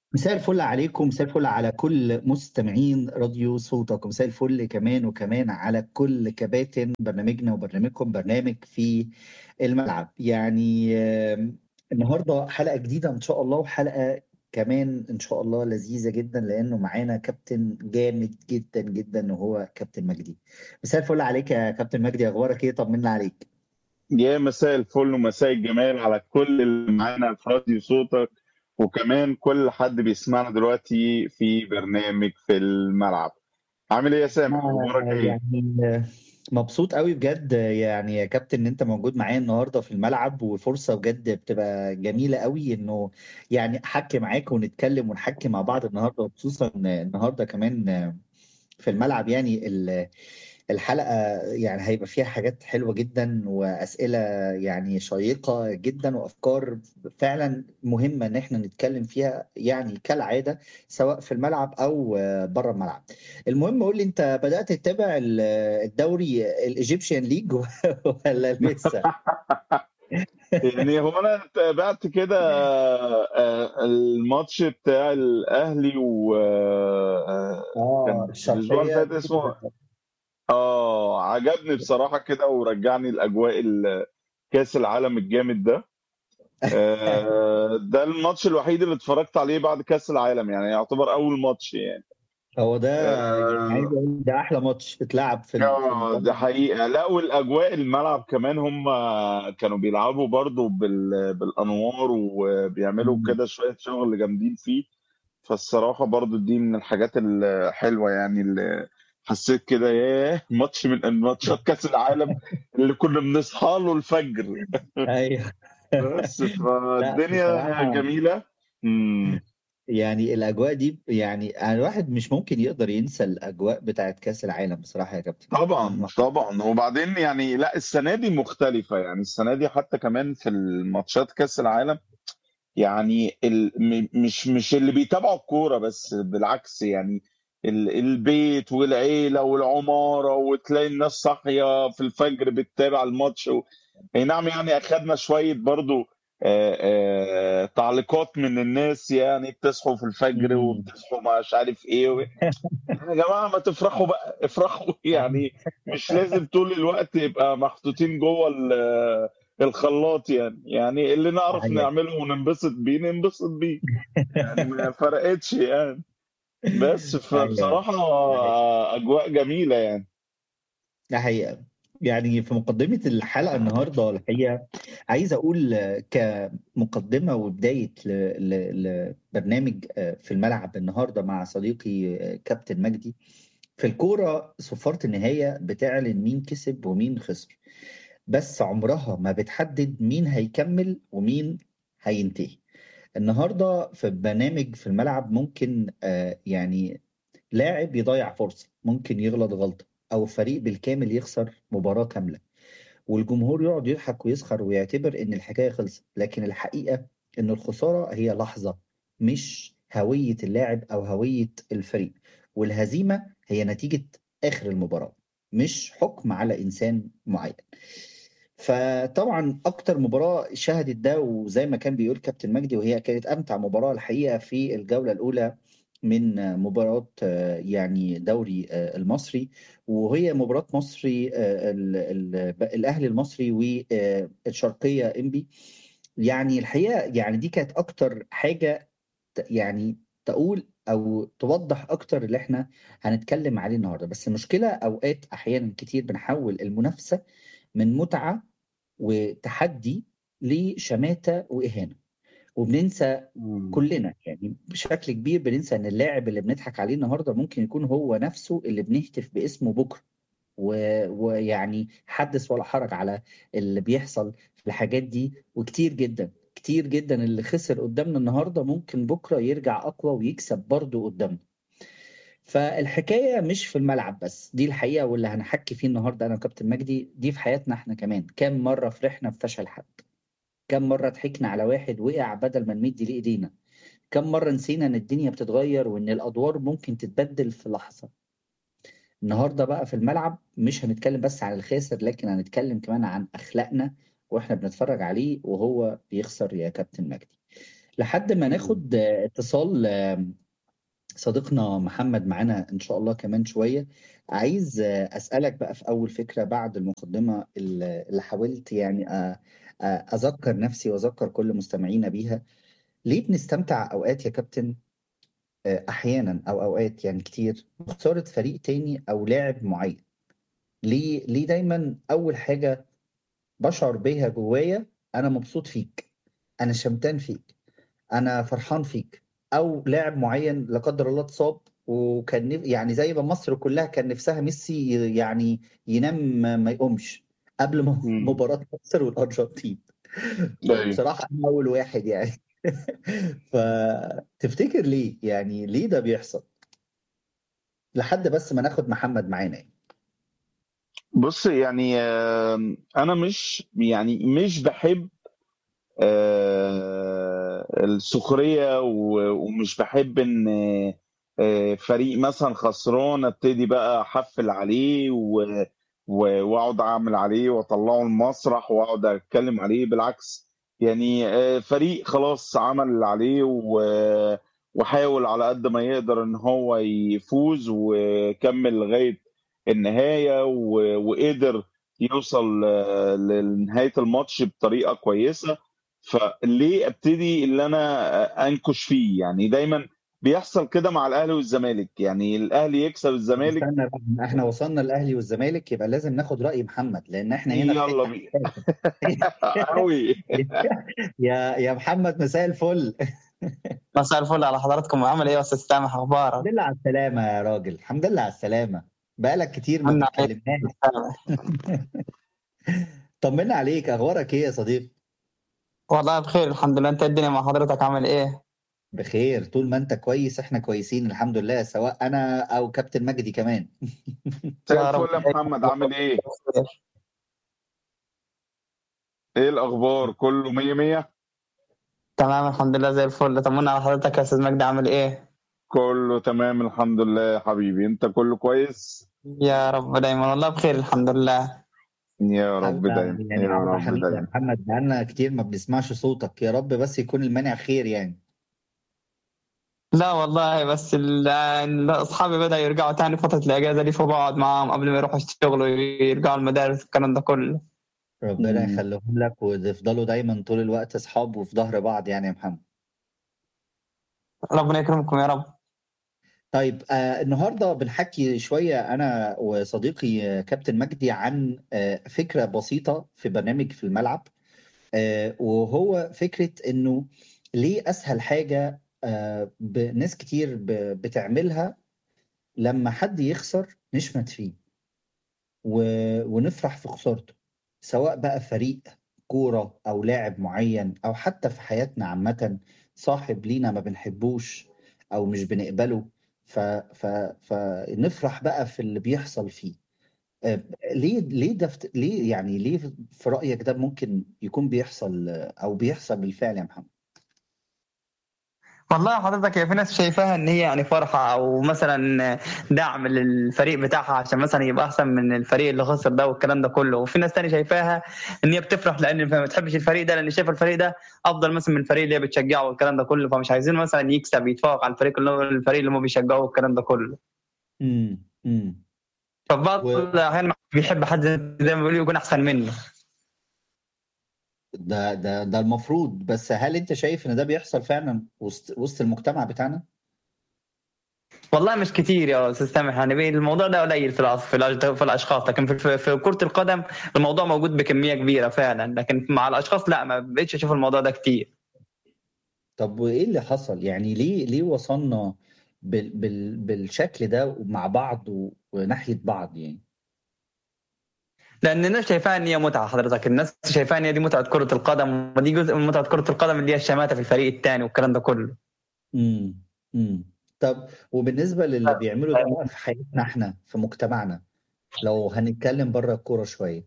مساء الفل عليكم مساء الفل على كل مستمعين راديو صوتك مساء الفل كمان وكمان على كل كباتن برنامجنا وبرنامجكم برنامج في الملعب يعني آم، النهارده حلقة جديدة ان شاء الله وحلقة كمان ان شاء الله لذيذة جدا لانه معانا كابتن جامد جدا جدا وهو كابتن مجدي مساء الفل عليك يا كابتن مجدي اخبارك ايه طمنا عليك يا مساء الفل ومساء الجمال على كل اللي معانا في راديو صوتك وكمان كل حد بيسمعنا دلوقتي في برنامج في الملعب عامل ايه يا سامح اخبارك أنا ايه يعني مبسوط قوي بجد يعني يا كابتن ان انت موجود معايا النهارده في الملعب وفرصه بجد بتبقى جميله قوي انه يعني احكي معاك ونتكلم ونحكي مع بعض النهارده وخصوصا النهارده كمان في الملعب يعني ال- الحلقه يعني هيبقى فيها حاجات حلوه جدا واسئله يعني شيقه جدا وافكار فعلا مهمه ان احنا نتكلم فيها يعني كالعاده سواء في الملعب او بره الملعب. المهم قول لي انت بدات تتابع ال- الدوري الايجيبشن ليج ولا لسه؟ يعني هو انا تابعت كده آه، الماتش بتاع الاهلي و آه، كان اه الاسبوع اللي الشرقيه فات اسمه اه عجبني بصراحة كده ورجعني الاجواء ال- كاس العالم الجامد ده آه، ده الماتش الوحيد اللي اتفرجت عليه بعد كاس العالم يعني يعتبر اول ماتش يعني هو ده يعني عايز آه، اقول ده احلى ماتش اتلعب في ال- في اه البطوله ده حقيقة لا والاجواء الملعب كمان هم كانوا بيلعبوا برضو بال... بالانوار وبيعملوا مم. كده شوية شغل جامدين فيه فالصراحة برضو دي من الحاجات الحلوة يعني اللي حسيت كده ياه ماتش من ماتشات كأس العالم اللي كنا بنصحى له الفجر ايوه بس لا فالدنيا بصراحه جميلة امم يعني الاجواء دي يعني يعني الواحد مش ممكن يقدر ينسى الاجواء بتاعت كاس العالم بصراحه يا كابتن طبعا ما- طبعا وبعدين يعني لا السنة دي مختلفة يعني السنة دي حتى كمان في الماتشات كأس العالم يعني ال... م- مش مش اللي بيتابعوا الكورة بس بالعكس يعني ال... البيت والعيلة والعمارة وتلاقي الناس صاحية في الفجر بتتابع الماتش و... اي نعم يعني اخدنا شوية برضو آه، آه، تعليقات من الناس يعني بتصحوا في الفجر مم. وبتصحوا مش عارف ايه و... يا جماعة ما تفرحوا بقى افرحوا يعني مش لازم طول الوقت يبقى محطوطين جوه ال- الخلاط يعني يعني اللي نعرف صحيح نعمله وننبسط بيه ننبسط بيه يعني ما فرقتش يعني بس ايوه فبصراحة صحيح أجواء جميلة يعني ده حقيقة يعني في مقدمة الحلقة النهاردة الحقيقة عايز أقول كمقدمة وبداية ل- ل- لبرنامج في الملعب النهاردة مع صديقي كابتن مجدي في الكورة صفارة النهاية بتعلن مين كسب ومين خسر بس عمرها ما بتحدد مين هيكمل ومين هينتهي النهارده في برنامج في الملعب ممكن آه، يعني لاعب يضيع فرصة ممكن يغلط غلطة أو فريق بالكامل يخسر مباراة كاملة والجمهور يقعد يضحك ويسخر ويعتبر إن الحكاية خلصت لكن الحقيقة إن الخسارة هي لحظة مش هوية اللاعب أو هوية الفريق والهزيمة هي نتيجة آخر المباراة مش حكم على إنسان معين فطبعا اكتر مباراه شهدت ده وزي ما كان بيقول كابتن مجدي وهي كانت امتع مباراه الحقيقه في الجوله الاولى من مباراه آه، يعني دوري آه، المصري وهي مباراه مصري آه، ال- ال- الاهلي المصري والشرقيه انبي يعني الحقيقه يعني دي كانت اكتر حاجه ت- يعني تقول او توضح اكتر اللي احنا هنتكلم عليه النهارده بس المشكله اوقات احيانا كتير بنحول المنافسه من متعه وتحدي لشماتة وإهانة وبننسى مم. كلنا يعني بشكل كبير بننسى ان اللاعب اللي بنضحك عليه النهارده ممكن يكون هو نفسه اللي بنهتف باسمه بكره و- ويعني حدث ولا حرج على اللي بيحصل في الحاجات دي وكتير جدا كتير جدا اللي خسر قدامنا النهارده ممكن بكره يرجع اقوى ويكسب برضه قدامنا فالحكايه مش في الملعب بس دي الحقيقه واللي هنحكي فيه النهارده انا وكابتن مجدي دي في حياتنا احنا كمان كام مره فرحنا بفشل حد كم مرة ضحكنا على واحد وقع بدل ما نمد ليه ايدينا كم مرة نسينا ان الدنيا بتتغير وان الادوار ممكن تتبدل في لحظة النهاردة بقى في الملعب مش هنتكلم بس عن الخاسر لكن هنتكلم كمان عن اخلاقنا واحنا بنتفرج عليه وهو بيخسر يا كابتن مجدي لحد ما ناخد آه، اتصال آه، صديقنا محمد معانا ان شاء الله كمان شويه عايز آه، اسالك بقى في اول فكره بعد المقدمه اللي اللي حاولت يعني آه، آه، اذكر نفسي واذكر كل مستمعينا بيها ليه بنستمتع اوقات يا كابتن آه، احيانا او اوقات يعني كتير بخساره فريق تاني او لاعب معين ليه ليه دايما اول حاجه بشعر بيها جوايا انا مبسوط فيك انا شمتان فيك انا فرحان فيك او لاعب معين لا قدر الله اتصاب وكان نف... يعني زي ما مصر كلها كان نفسها ميسي ي- يعني ينام ما ما يقومش قبل م- مم. مباراة مصر والارجنتين ايوه بصراحة انا اول واحد يعني فتفتكر ليه يعني ليه ده بيحصل لحد بس ما ناخد محمد معانا يعني. بص يعني آم، انا مش يعني مش بحب آه، السخرية و- ومش بحب ان آه، فريق مثلا خسران ابتدي بقى احفل عليه و- و- واقعد اعمل عليه واطلعه المسرح واقعد اتكلم عليه بالعكس يعني آه، فريق خلاص عمل اللي عليه و- وحاول على قد ما يقدر ان هو يفوز وكمل لغاية النهاية و- وقدر يوصل آه، لنهاية الماتش بطريقة كويسة فليه ابتدي اللي انا انكش فيه يعني دايما بيحصل كده مع الاهلي والزمالك يعني الاهلي يكسب الزمالك استنى بقى، احنا وصلنا الاهلي والزمالك يبقى لازم ناخد رأي محمد لان احنا هنا في يلا حتة بينا حساسة قوي يا يا محمد مساء الفل مساء الفل على حضراتكم عامل ايه يا استاذ سامح الحمد اخبارك؟ لله على السلامة يا راجل الحمد لله على السلامة بقالك كتير ما عنا عليك بتكلمناش يا أستاذ سامح. طمنا عليك اخبارك ايه يا صديقي والله بخير الحمد لله انت الدنيا مع حضرتك عامل ايه؟ بخير طول ما انت كويس احنا كويسين الحمد لله سواء انا او كابتن مجدي كمان زي يا رب الفل يا محمد عامل ايه بخير. ايه الاخبار كله مية مية تمام الحمد لله زي الفل طمنا على حضرتك يا استاذ مجدي عامل ايه؟ كله تمام الحمد لله يا حبيبي انت كله كويس يا رب دايما والله بخير الحمد لله يا رب حبيبي دايما يعني يا عبد رب حبيبي يا دايما محمد بقالنا كتير ما بنسمعش صوتك يا رب بس يكون المانع خير يعني لا والله بس ال- ال- اصحابي بدأوا يرجعوا تاني فترة الاجازة دي فبقعد معاهم قبل ما يروحوا يشتغلوا ويرجعوا المدارس الكلام ده كله ربنا مم. يخليهم لك وتفضلوا دايما طول الوقت اصحاب وفي ظهر بعض يعني يا محمد ربنا يكرمكم يا رب طيب آه النهارده بنحكي شويه انا وصديقي آه، كابتن مجدي عن آه فكره بسيطه في برنامج في الملعب آه وهو فكره انه ليه اسهل حاجه آه ب- ناس كتير ب- بتعملها لما حد يخسر نشمت فيه و- ونفرح في خسارته سواء بقى فريق كورة أو لاعب معين أو حتى في حياتنا عامة صاحب لينا ما بنحبوش أو مش بنقبله ف... ف... فنفرح بقى في اللي بيحصل فيه آه، ليه ليه ده فت... ليه يعني ليه في رأيك ده ممكن يكون بيحصل آه، أو بيحصل بالفعل يا محمد؟ والله حضرتك هي في ناس شايفاها ان هي يعني فرحه او مثلا دعم للفريق بتاعها عشان مثلا يبقى احسن من الفريق اللي خسر ده والكلام ده كله وفي ناس تاني شايفاها ان هي بتفرح لان ما بتحبش الفريق ده لان شايف الفريق ده افضل مثلا من الفريق اللي هي بتشجعه والكلام ده كله فمش عايزين مثلا يكسب يتفوق على الفريق اللي هو الفريق اللي هم بيشجعوه والكلام ده كله امم امم فبعض و... الاحيان بيحب حد زي ما بيقولوا يكون احسن منه ده ده ده المفروض بس هل أنت شايف إن ده بيحصل فعلا وسط وسط المجتمع بتاعنا؟ والله مش كتير يا استاذ سامح يعني بي- الموضوع ده قليل في الأص- في الأش- في الاشخاص لكن في, في, في كره القدم الموضوع موجود بكميه كبيره فعلا لكن مع الاشخاص لا ما بقتش اشوف الموضوع ده كتير طب وايه اللي حصل يعني ليه ليه وصلنا بال بال بالشكل ده مع بعض و- وناحية بعض يعني لان الناس شايفاها ان هي متعه حضرتك الناس شايفاها ان هي دي متعه كره القدم ودي جزء من متعه كره القدم اللي هي الشماته في الفريق الثاني والكلام ده كله امم امم طب وبالنسبة للي بيعملوا ده بقى في حياتنا احنا في مجتمعنا لو هنتكلم بره الكورة شوية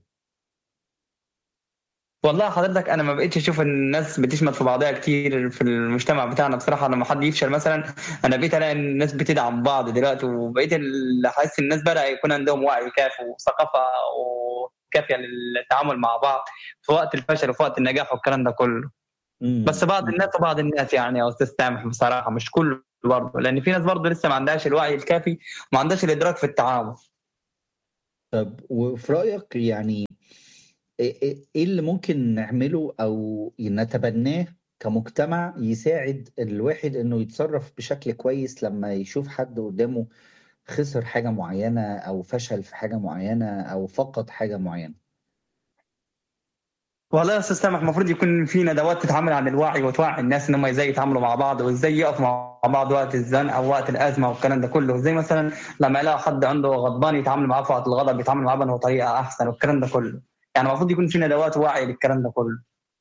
والله حضرتك انا ما بقتش اشوف ان الناس بتشمت في بعضها كتير في المجتمع بتاعنا بصراحه لما حد يفشل مثلا انا بقيت الاقي الناس بتدعم بعض دلوقتي وبقيت ال- حاسس الناس بدا يكون عندهم وعي كافي وثقافه وكافيه للتعامل مع بعض في وقت الفشل وفي وقت النجاح والكلام ده كله مم. بس بعض الناس وبعض الناس يعني يا استاذ سامح بصراحه مش كله برضه لان في ناس برضه لسه ما عندهاش الوعي الكافي ما عندهاش الادراك في التعامل طب وفي رأيك يعني ايه إيه- إيه اللي ممكن نعمله او نتبناه كمجتمع يساعد الواحد انه يتصرف بشكل كويس لما يشوف حد قدامه خسر حاجة معينة او فشل في حاجة معينة او فقد حاجة معينة والله يا استاذ سامح المفروض يكون في ندوات تتعامل عن الوعي وتوعي الناس ان هم ازاي يتعاملوا مع بعض وازاي يقفوا مع بعض وقت الزنقه او وقت الازمه والكلام ده كله زي مثلا لما يلاقي حد عنده غضبان يتعامل معاه في وقت الغضب يتعامل معاه بأنه طريقه احسن والكلام ده كله يعني المفروض يكون في ندوات وعي للكلام ده كله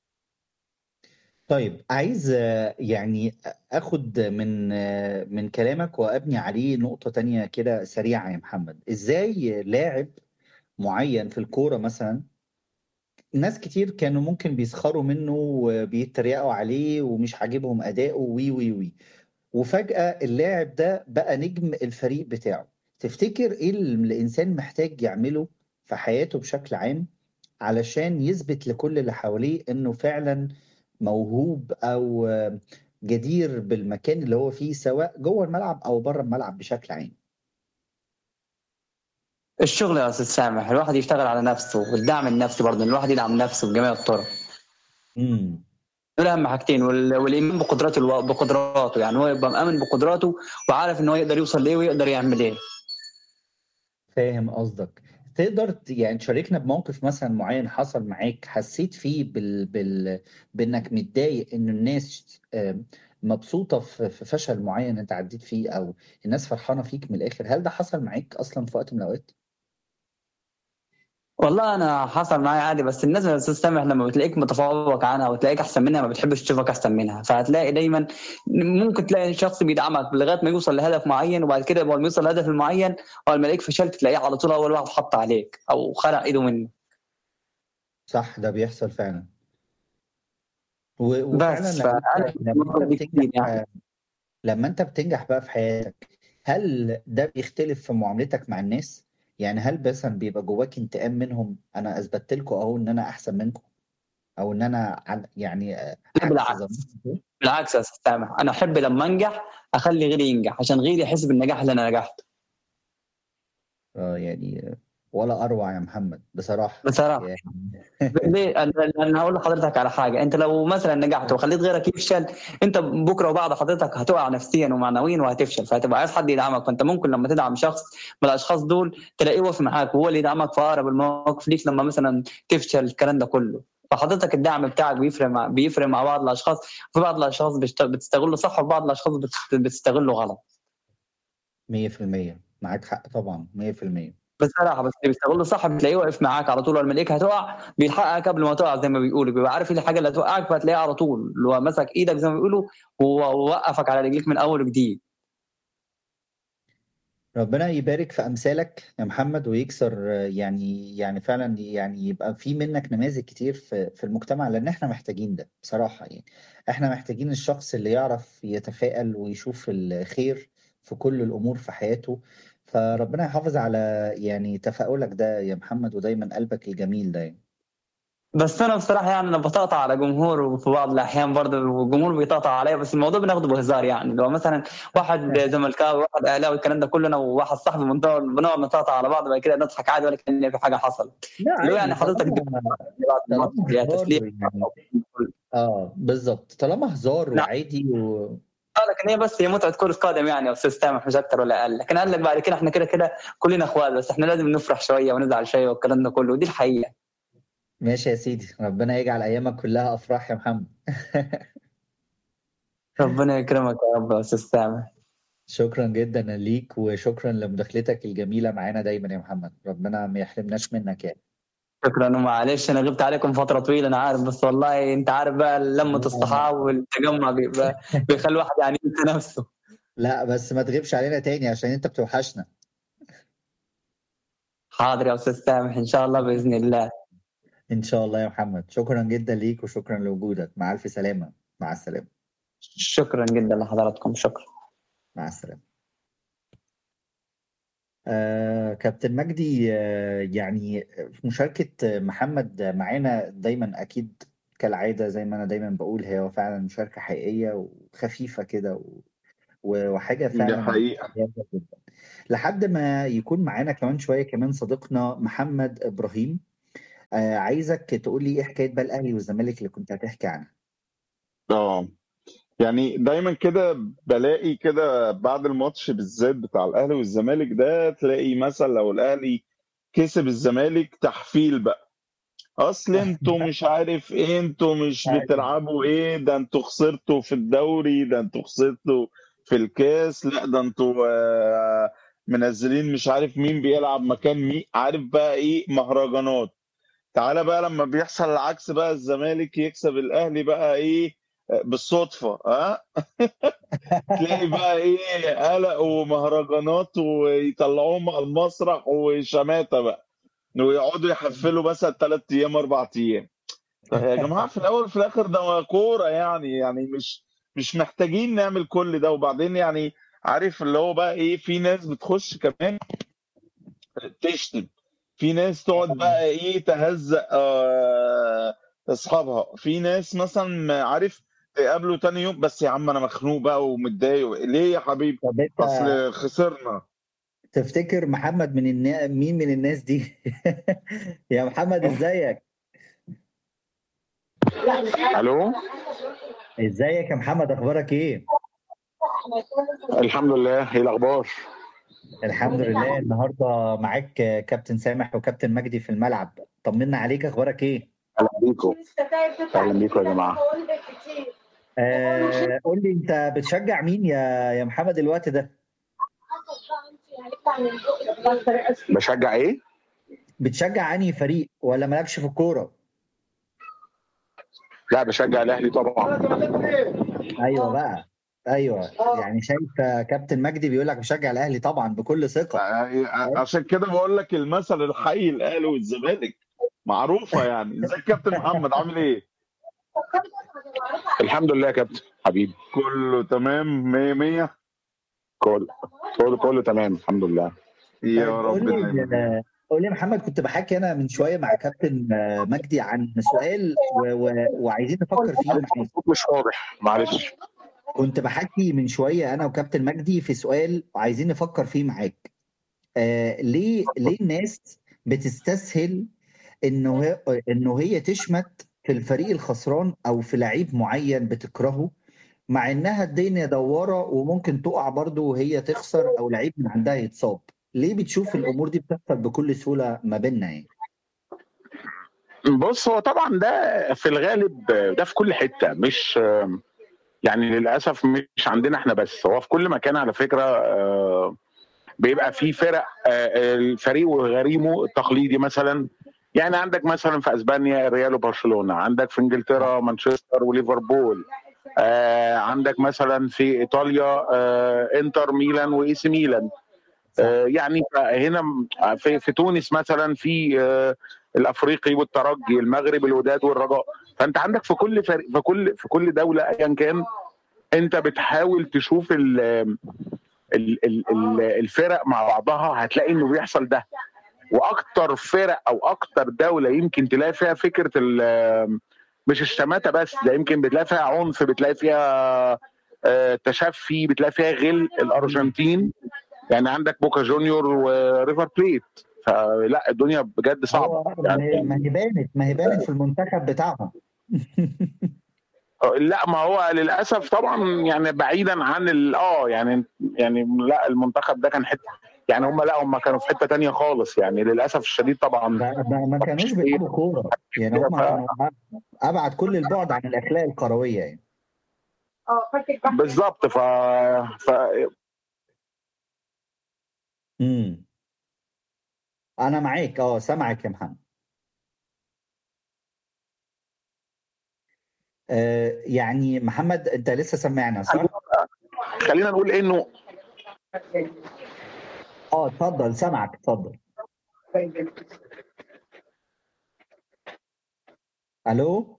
طيب عايز آه، يعني اخد من آه، من كلامك وابني عليه نقطة تانية كده سريعة يا محمد ازاي لاعب معين في الكورة مثلا ناس كتير كانوا ممكن بيسخروا منه وبيتريقوا عليه ومش عاجبهم أداؤه وي وي وي وفجأة اللاعب ده بقى نجم الفريق بتاعه تفتكر ايه اللي الإنسان محتاج يعمله في حياته بشكل عام علشان يثبت لكل اللي حواليه انه فعلا موهوب او جدير بالمكان اللي هو فيه سواء جوه الملعب او بره الملعب بشكل عام الشغل يا استاذ سامح الواحد يشتغل على نفسه والدعم النفسي برضه إن الواحد يدعم نفسه بجميع الطرق امم دول اهم حاجتين وال- والايمان بقدراته الو... بقدراته يعني هو يبقى مآمن بقدراته وعارف ان هو يقدر يوصل لايه ويقدر يعمل ايه فاهم قصدك تقدر ت- يعني تشاركنا بموقف مثلا معين حصل معاك حسيت فيه بال... بال... بانك متضايق ان الناس آم، مبسوطة في في فشل معين انت عديت فيه او الناس فرحانة فيك من الاخر هل ده حصل معاك اصلا في وقت من الاوقات؟ والله انا حصل معايا عادي بس الناس يا استاذ سامح لما بتلاقيك متفوق عنها وتلاقيك احسن منها ما بتحبش تشوفك احسن منها فهتلاقي دايما ممكن تلاقي شخص بيدعمك لغايه ما يوصل لهدف معين وبعد كده اول ما يوصل للهدف المعين اول ما يلاقيك فشلت تلاقيه على طول اول واحد حط عليك او خلع ايده منك صح ده بيحصل فعلا و- وفعلا بس لما فانا انت لما المفروض انت دي كتير بتنجح يعني لما انت بتنجح بقى في حياتك هل ده بيختلف في معاملتك مع الناس؟ يعني هل مثلا بيبقى جواك انتقام منهم انا اثبتت لكم اهو ان انا احسن منكم او ان انا عن- يعني لا عكس بالعكس ظنكم بالعكس يا استاذ سامح انا احب لما انجح اخلي غيري ينجح عشان غيري يحس بالنجاح اللي انا نجحت اه يعني ولا اروع يا محمد بصراحة بصراحه يعني ليه؟ أنا- انا هقول لحضرتك على حاجه انت لو مثلا نجحت وخليت غيرك يفشل انت بكره وبعد حضرتك هتقع نفسيا ومعنويا وهتفشل فهتبقى عايز حد يدعمك فانت ممكن لما تدعم شخص من الاشخاص دول تلاقيه واقف معاك وهو اللي يدعمك في اقرب المواقف ليك لما مثلا تفشل الكلام ده كله فحضرتك الدعم بتاعك بيفرق مع بيفرق مع بعض الاشخاص في بعض الاشخاص بتشت- بتستغله صح وفي بعض الاشخاص بت- بتستغله غلط 100% معاك حق طبعا 100% بصراحه بس اللي بيستغله صح بتلاقيه واقف معاك على طول لما يلاقيك هتقع بيلحقك قبل ما تقع زي ما بيقولوا بيبقى عارف ايه الحاجه اللي هتوقعك فهتلاقيه على طول اللي هو مسك ايدك زي ما بيقولوا ووقفك على رجليك من اول وجديد ربنا يبارك في امثالك يا محمد ويكسر آه، يعني يعني فعلا يعني يبقى في منك نماذج كتير في في المجتمع لان احنا محتاجين ده بصراحة يعني احنا محتاجين الشخص اللي يعرف يتفائل ويشوف الخير في كل الامور في حياته فربنا يحافظ على يعني تفاؤلك ده يا محمد ودايما قلبك الجميل ده يعني. بس انا بصراحه يعني انا بطقطع على جمهور وفي بعض الاحيان برضه الجمهور بيطقطع عليا بس الموضوع بناخده بهزار يعني لو مثلا واحد زملكاوي واحد اهلاوي الكلام ده كله انا وواحد صاحبي بنقعد بنقعد نطقطع على بعض بعد كده نضحك عادي ولا كان في حاجه حصلت لا اللي هو يعني عادي حضرتك دي طالما بعد الماتش طالما يا هزار تسليم يعني اه بالظبط طالما هزار لا وعادي و... اه لكن هي بس هي متعه كره قدم يعني يا استاذ سامح مش اكتر ولا اقل لكن قال لك بعد كده احنا كده كده كلنا اخوات بس احنا لازم نفرح شويه ونزعل شويه والكلام ده كله ودي الحقيقه ماشي يا سيدي ربنا يجعل ايامك كلها افراح يا محمد ربنا يكرمك يا رب يا استاذ سامح شكرا جدا ليك وشكرا لمداخلتك الجميلة معانا دايما يا محمد ربنا ما يحرمناش منك يعني شكرا ومعلش انا غبت عليكم فتره طويله انا عارف بس والله انت عارف بقى لمه لا الصحاب والتجمع بيبقى بيخلي الواحد يعني ينسى نفسه لا بس ما تغيبش علينا تاني عشان انت بتوحشنا حاضر يا استاذ سامح ان شاء الله باذن الله ان شاء الله يا محمد شكرا جدا ليك وشكرا لوجودك مع الف سلامة مع السلامة شكرا جدا لحضراتكم شكرا مع السلامة آه كابتن مجدي آه يعني في مشاركة محمد معانا دايما أكيد كالعادة زي ما أنا دايما بقول هي فعلا مشاركة حقيقية وخفيفة كده و... و- وحاجة دي فعلا حقيقة مميزة جدا لحد ما يكون معانا كمان شوية كمان صديقنا محمد إبراهيم آه عايزك تقول لي إيه حكاية بقى الأهلي والزمالك اللي كنت هتحكي عنها اه يعني دايما كده بلاقي كده بعد الماتش بالذات بتاع الاهلي والزمالك ده تلاقي مثلا لو الاهلي كسب الزمالك تحفيل بقى اصل انتوا مش عارف ايه انتوا مش أيوة. بتلعبوا ايه ده انتوا خسرتوا في الدوري ده انتوا خسرتوا في الكاس لا ده انتوا آه، منزلين مش عارف مين بيلعب مكان مين عارف بقى ايه مهرجانات تعالى بقى لما بيحصل العكس بقى الزمالك يكسب الاهلي بقى ايه آه، بالصدفه ها تلاقي بقى ايه قلق ومهرجانات ويطلعوهم على المسرح وشماتة بقى ويقعدوا يحفلوا مثلا ثلاث ايام اربع ايام طب يا جماعه في الاول وفي الاخر ده كوره يعني يعني مش مش محتاجين نعمل كل ده وبعدين يعني عارف اللي هو بقى ايه في ناس بتخش كمان تشتم في ناس تقعد بقى ايه تهزق آه، اصحابها في ناس مثلا عارف تقابله تاني يوم بس يا عم انا مخنوق بقى ومتضايق ليه يا حبيبي طب أنت اصل خسرنا تفتكر محمد من النا... مين من الناس دي يا محمد ازيك الو ازيك يا محمد اخبارك ايه الحمد لله ايه الاخبار الحمد لله النهارده معاك كابتن سامح وكابتن مجدي في الملعب طمنا عليك اخبارك ايه اهلا بيكم اهلا بيكم يا جماعه آه قول لي انت بتشجع مين يا يا محمد الوقت ده بشجع ايه بتشجع انهي فريق ولا مالكش في الكوره لا بشجع الاهلي طبعا ايوه بقى ايوه يعني شايف كابتن مجدي بيقول لك بشجع الاهلي طبعا بكل ثقه ع- عشان كده بقول لك المثل الحي الاهلي والزمالك معروفه يعني ازيك يا كابتن محمد عامل ايه؟ الحمد لله يا كابتن حبيبي كله تمام 100 100 كله كله كله تمام الحمد لله يا طيب رب قول لي دايما قول لي يا محمد كنت بحكي انا من شويه مع كابتن مجدي عن سؤال و... و... وعايزين نفكر فيه معلش معاك الصوت مش واضح معلش كنت بحكي من شويه انا وكابتن مجدي في سؤال وعايزين نفكر فيه معاك آه ليه ليه الناس بتستسهل انه هي انه هي تشمت في الفريق الخسران او في لعيب معين بتكرهه مع انها الدنيا دواره وممكن تقع برضه وهي تخسر او لعيب من عندها يتصاب ليه بتشوف الامور دي بتحصل بكل سهوله ما بيننا يعني بص هو طبعا ده في الغالب ده في كل حته مش يعني للاسف مش عندنا احنا بس هو في كل مكان على فكره آه، بيبقى في فرق آه، الفريق وغريمه التقليدي مثلا يعني عندك مثلا في اسبانيا ريال وبرشلونه عندك في انجلترا مانشستر وليفربول آه، عندك مثلا في ايطاليا آه، انتر ميلان واي سي ميلان آه، يعني هنا في, في تونس مثلا في آه، الافريقي والترجي المغرب الوداد والرجاء فانت عندك في كل فريق في كل في كل دوله ايا كان انت بتحاول تشوف ال ال ال ال الفرق مع بعضها هتلاقي انه بيحصل ده واكتر فرق او اكتر دوله يمكن تلاقي فيها فكره ال- مش الشماته بس ده يمكن بتلاقي فيها عنف بتلاقي فيها آه، تشفي بتلاقي فيها غل الارجنتين يعني عندك بوكا جونيور وريفر بليت فلا الدنيا بجد صعبه هو ما هي يعني ما هي بانت ما هي بانت في المنتخب بتاعهم لا ما هو للاسف طبعا يعني بعيدا عن ال اه يعني يعني لا المنتخب ده كان حته يعني هم لا هم كانوا في حته تانية خالص يعني للاسف الشديد طبعا ما ما- ما كانوش بيلعبوا كوره يعني هم كانوا ابعد كل البعد عن الاخلاق الكرويه يعني بالظبط ف... ف امم انا معاك اه سامعك يا محمد آه يعني محمد انت لسه سمعنا صح؟ خلينا نقول انه اه اتفضل سامعك اتفضل الو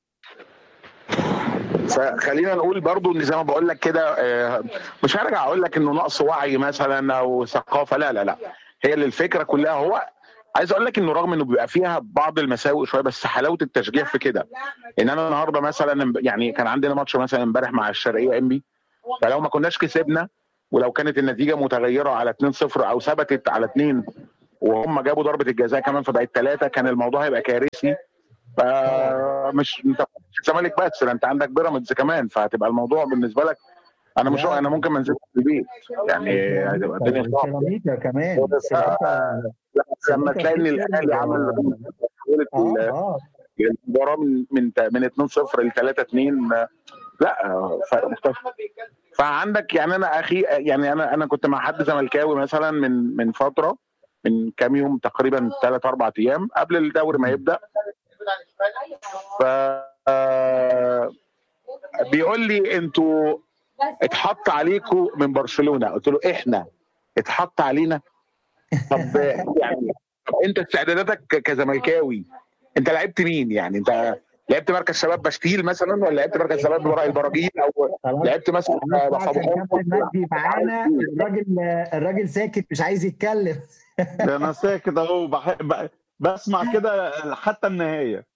فخلينا نقول برضو ان زي ما بقول لك كده آه، مش هرجع اقول لك انه نقص وعي مثلا او ثقافه لا لا لا هي اللي الفكره كلها هو عايز اقول لك انه رغم انه بيبقى فيها بعض المساوئ شويه بس حلاوه التشجيع في كده ان انا النهارده مثلا يعني كان عندنا ماتش مثلا امبارح مع الشرقيه ام بي فلو ما كناش كسبنا ولو كانت النتيجه متغيره على 2-0 او ثبتت على 2 وهم جابوا ضربه الجزاء كمان فبقت ثلاثه كان الموضوع هيبقى كارثي فمش انت مش الزمالك بس ده انت عندك بيراميدز كمان فهتبقى الموضوع بالنسبه لك انا مش لا. انا ممكن ما انزلش في البيت يعني هتبقى الدنيا صعبه سيراميكا كمان وده- سيراميكا لما تلاقي ان الاهلي عمل حولت اه اه المباراه من من من 2-0 ل 3-2 لا فرق مختلف فعندك يعني انا اخي يعني انا انا كنت مع حد زملكاوي مثلا من من فتره من كام يوم تقريبا ثلاث اربع ايام قبل الدوري ما يبدا ف آه، بيقول لي انتوا اتحط عليكم من برشلونه قلت له احنا اتحط علينا طب يعني طب انت استعداداتك كزملكاوي انت لعبت مين يعني انت لعبت مركز شباب بشتيل مثلا ولا لعبت مركز شباب وراء البراجيل او خلاص لعبت مثلا خلاص عشان بصبحون كابتن مجدي معانا الراجل الراجل ساكت مش عايز يتكلم ده انا ساكت اهو بح- ب- بسمع كده حتى النهايه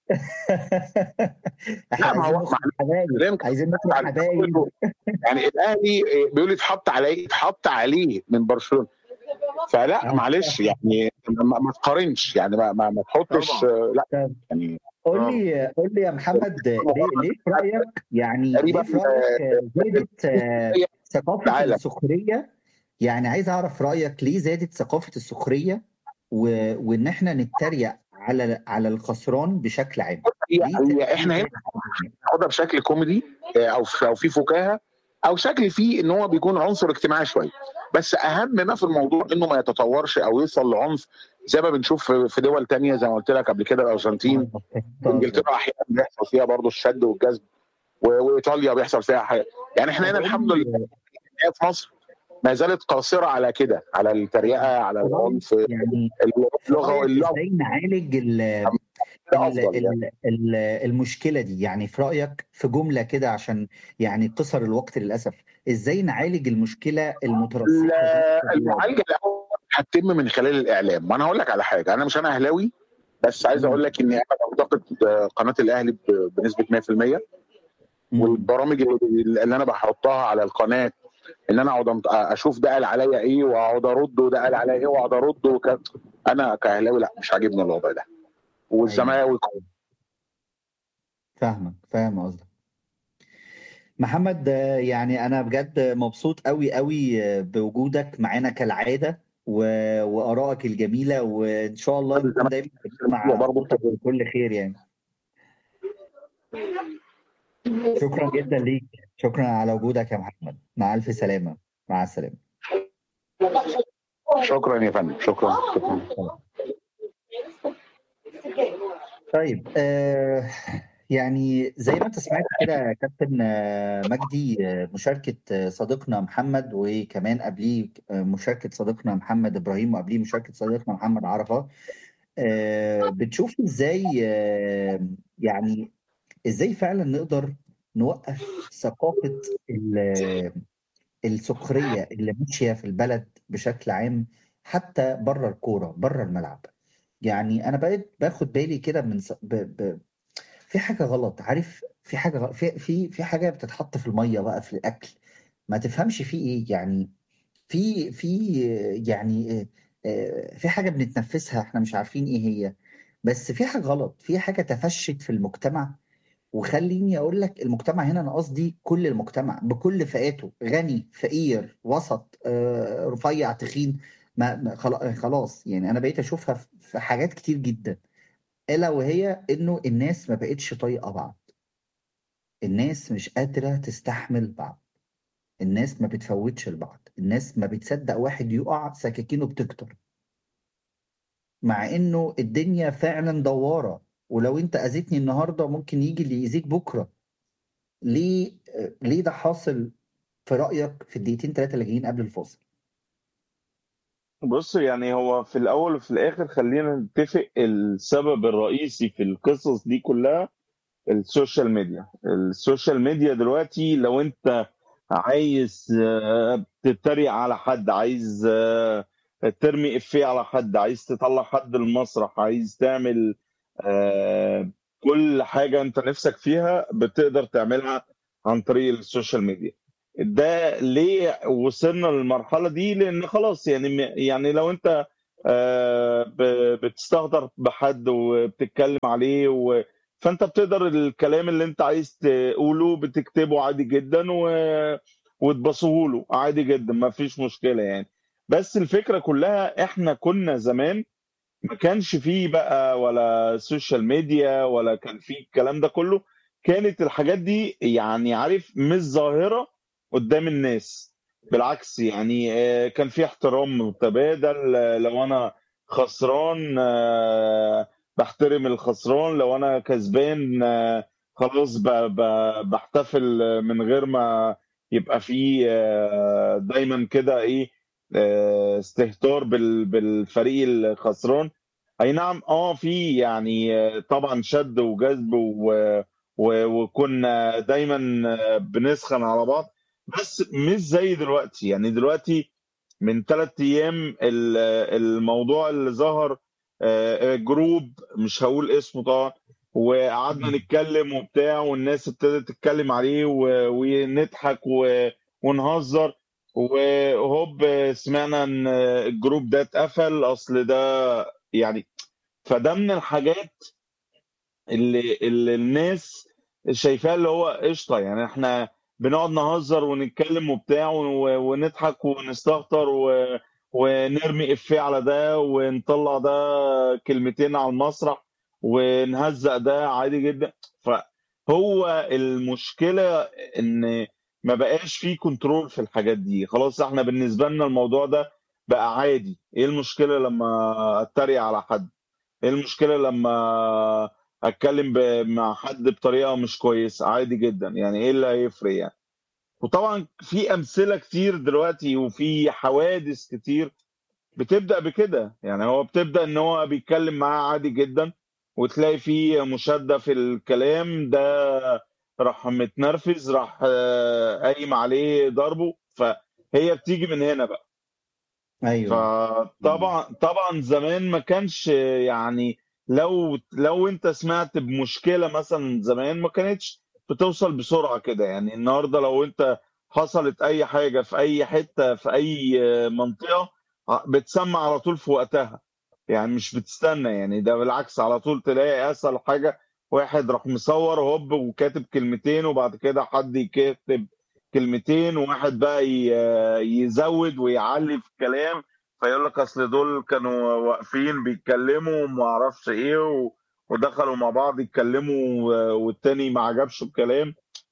احنا لا، ما هو- عايزين نفرح حبايب كلامك عايزين نفرح حبايب يعني الاهلي بيقول اتحط عليه اتحط عليه من برشلونه فلا معلش يعني ما, ما تقارنش يعني ما, ما, ما تحطش طبعاً. لا يعني قول لي قول لي يا محمد ليه ليه في رايك يعني تقريباً، ليه في رايك زادت آه، ثقافه العالم. السخريه يعني عايز اعرف رايك ليه زادت ثقافه السخريه و... وان احنا نتريق على على الخسران بشكل عام هي, ليه هي احنا هنا ناخدها بشكل كوميدي آه، او في- او في فكاهه او شكل فيه ان هو بيكون عنصر اجتماعي شويه بس اهم ما في الموضوع انه ما يتطورش او يوصل لعنف زي ما بنشوف في- في دول تانية زي ما قلت لك قبل كده الارجنتين انجلترا احيانا بيحصل فيها برضه الشد والجذب و- وايطاليا بيحصل فيها حاجه يعني احنا هنا الحمد لله هي في مصر ما زالت قاصره على كده على التريقه على العنف يعني اللغه اللغه ازاي نعالج ال ده ال- افضل يعني. ال- ال- المشكله دي يعني في رايك في جمله كده عشان يعني قصر الوقت للاسف ازاي نعالج المشكله المترسخه لا، دي؟ المعالجه الاول هتتم من خلال الاعلام وانا هقول لك على حاجه انا مش انا اهلاوي بس عايز اقول لك اني انا بعتقد قناه الاهلي ب- بنسبه 100% مم. والبرامج اللي اللي انا بحطها على القناه ان انا اقعد أنط- اشوف ده قال عليا ايه واقعد ارد وده قال عليا ايه واقعد ارد وك... انا كاهلاوي لا مش عاجبني الوضع ده والزمالك فاهمك فاهم قصدك محمد آه، يعني انا بجد مبسوط قوي قوي آه، بوجودك معانا كالعاده و... وارائك الجميله وان شاء الله نكون دايما مع برضه بكل خير يعني شكرا جدا ليك شكرا على وجودك يا محمد مع الف سلامه مع السلامه شكرا يا فندم شكرا شكرا طيب آه يعني زي ما انت سمعت كده يا كابتن آه، مجدي آه، مشاركة آه، صديقنا محمد وكمان قبليه آه، مشاركة صديقنا محمد إبراهيم وقبليه مشاركة صديقنا محمد عرفة آه، بتشوف ازاي آه، يعني ازاي فعلا نقدر نوقف ثقافة ال- السخرية اللي ماشية في البلد بشكل عام حتى بره الكورة بره الملعب يعني انا بقيت باخد بالي كده من س- ب... ب... في حاجه غلط عارف في حاجه غ... في في في حاجه بتتحط في الميه بقى في الاكل ما تفهمش في ايه يعني في في يعني آه، آه، في حاجه بنتنفسها احنا مش عارفين ايه هي بس في حاجه غلط في حاجه تفشت في المجتمع وخليني اقول لك المجتمع هنا انا قصدي كل المجتمع بكل فئاته غني فقير وسط آه، رفيع تخين ما ما- خلا- خلاص يعني انا بقيت اشوفها في في حاجات كتير جدا الا وهي انه الناس ما بقتش طايقه بعض الناس مش قادره تستحمل بعض الناس ما بتفوتش لبعض الناس ما بتصدق واحد يقع سكاكينه بتكتر مع انه الدنيا فعلا دواره ولو انت اذيتني النهارده ممكن يجي اللي يأذيك بكره ليه ليه ده حاصل في رأيك في الدقيقتين ثلاثه اللي جايين قبل الفاصل بص يعني هو في الاول وفي الاخر خلينا نتفق السبب الرئيسي في القصص دي كلها السوشيال ميديا السوشيال ميديا دلوقتي لو انت عايز آه، تتريق على حد عايز آه، ترمي افيه على حد عايز تطلع حد المسرح عايز تعمل آه كل حاجه انت نفسك فيها بتقدر تعملها عن طريق السوشيال ميديا ده ليه وصلنا للمرحله دي لان خلاص يعني يعني لو انت آه ب- بتستهتر بحد وبتتكلم عليه و فانت بتقدر الكلام اللي انت عايز تقوله بتكتبه عادي جدا و... وتبصه له عادي جدا ما فيش مشكله يعني بس الفكره كلها احنا كنا زمان ما كانش فيه بقى ولا سوشيال ميديا ولا كان فيه الكلام ده كله كانت الحاجات دي يعني عارف مش ظاهره قدام الناس بالعكس يعني آه، كان في احترام متبادل آه، لو انا خسران آه، بحترم الخسران لو انا كسبان آه، خلاص ب- ب- بحتفل من غير ما يبقى في آه، دايما كده ايه آه، استهتار بال- بالفريق الخسران اي نعم اه في يعني آه، طبعا شد وجذب و- و- وكنا دايما آه، بنسخن على بعض بس مش زي دلوقتي يعني دلوقتي من ثلاث ايام ال- الموضوع اللي ظهر آه، آه، جروب مش هقول اسمه طبعا وقعدنا نتكلم وبتاع والناس ابتدت تتكلم عليه و- ونضحك و- ونهزر وهوب سمعنا ان الجروب ده اتقفل اصل ده يعني فده من الحاجات اللي, اللي الناس شايفاها اللي هو قشطه يعني احنا بنقعد نهزر ونتكلم وبتاع و- ونضحك ونستهتر و- ونرمي افيه على ده ونطلع ده كلمتين على المسرح ونهزق ده عادي جدا فهو المشكله ان ما بقاش فيه كنترول في الحاجات دي خلاص احنا بالنسبه لنا الموضوع ده بقى عادي ايه المشكله لما اتريق على حد ايه المشكله لما اتكلم ب- مع حد بطريقه مش كويسه عادي جدا يعني ايه اللي هيفرق يعني وطبعا في امثله كتير دلوقتي وفي حوادث كتير بتبدا بكده يعني هو بتبدا ان هو بيتكلم معاه عادي جدا وتلاقي في مشاده في الكلام ده راح متنرفز راح آه، قايم عليه ضربه فهي بتيجي من هنا بقى ايوه فطبعا طبعا زمان ما كانش يعني لو لو انت سمعت بمشكله مثلا زمان ما كانتش بتوصل بسرعه كده يعني النهارده لو انت حصلت اي حاجه في اي حته في اي منطقه بتسمع على طول في وقتها يعني مش بتستنى يعني ده بالعكس على طول تلاقي اسهل حاجه واحد راح مصور هوب وكاتب كلمتين وبعد كده حد يكتب كلمتين وواحد بقى ي- يزود ويعلي في الكلام فيقول لك اصل دول كانوا واقفين بيتكلموا وما اعرفش ايه و- ودخلوا مع بعض يتكلموا و- والتاني ما عجبش الكلام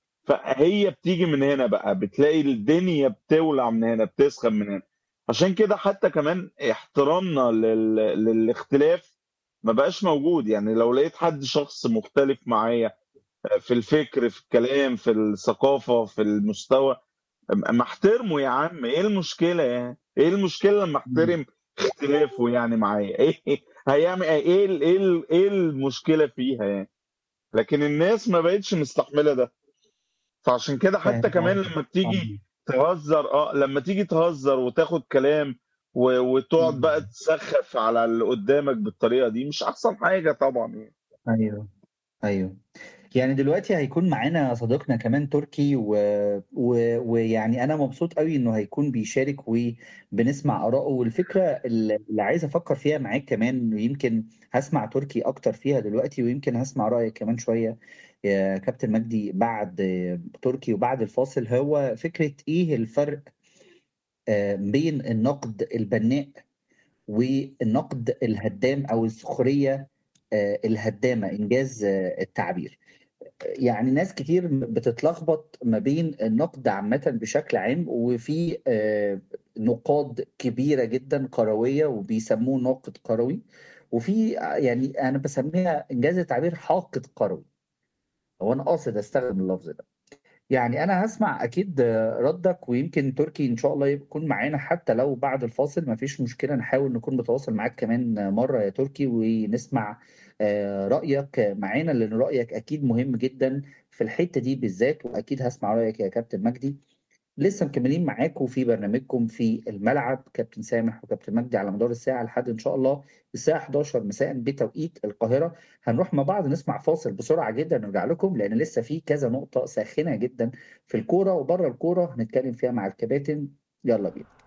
فهي بتيجي من هنا بقى بتلاقي الدنيا بتولع من هنا بتسخن من هنا عشان كده حتى كمان احترامنا لل... للاختلاف ما بقاش موجود يعني لو لقيت حد شخص مختلف معايا في الفكر في الكلام في الثقافة في المستوى ما احترمه يا عم ايه المشكلة يعني ايه المشكلة لما احترم اختلافه يعني معايا ايه هيعمل ايه ال- ايه ال- ايه المشكلة فيها يعني لكن الناس ما بقتش مستحملة ده فعشان كده حتى فاهم كمان قصدك لما بتيجي فاهم. تهزر اه لما تيجي تهزر وتاخد كلام و... وتقعد بقى تسخف على اللي قدامك بالطريقة دي مش احسن حاجة طبعا يعني ايوه ايوه يعني دلوقتي هيكون معانا صديقنا كمان تركي و... و... ويعني انا مبسوط قوي انه هيكون بيشارك وبنسمع اراءه والفكره اللي اللي عايز افكر فيها معاك كمان ويمكن هسمع تركي اكتر فيها دلوقتي ويمكن هسمع رايك كمان شويه يا كابتن مجدي بعد تركي وبعد الفاصل هو فكره ايه الفرق آه، بين النقد البناء والنقد الهدام او السخريه آه، الهدامه انجاز آه، التعبير يعني ناس كتير بتتلخبط ما بين النقد عامة بشكل عام وفي آه، نقاد كبيرة جدا كروية وبيسموه ناقد كروي وفي آه، يعني أنا بسميها إنجاز التعبير حاقد كروي هو أنا قاصد أستخدم اللفظ ده يعني أنا هسمع أكيد آه، ردك ويمكن تركي إن شاء الله يكون معانا حتى لو بعد الفاصل ما فيش مشكلة نحاول نكون بتواصل معاك كمان مرة يا تركي ونسمع آه، رأيك معانا لأن رأيك أكيد مهم جدا في الحتة دي بالذات وأكيد هسمع رأيك يا كابتن مجدي لسه مكملين معاكم في برنامجكم في الملعب كابتن سامح وكابتن مجدي على مدار الساعه لحد ان شاء الله الساعه 11 مساء بتوقيت القاهره هنروح مع بعض نسمع فاصل بسرعه جدا نرجع لكم لان لسه في كذا نقطه ساخنه جدا في الكوره وبره الكوره هنتكلم فيها مع الكباتن يلا بينا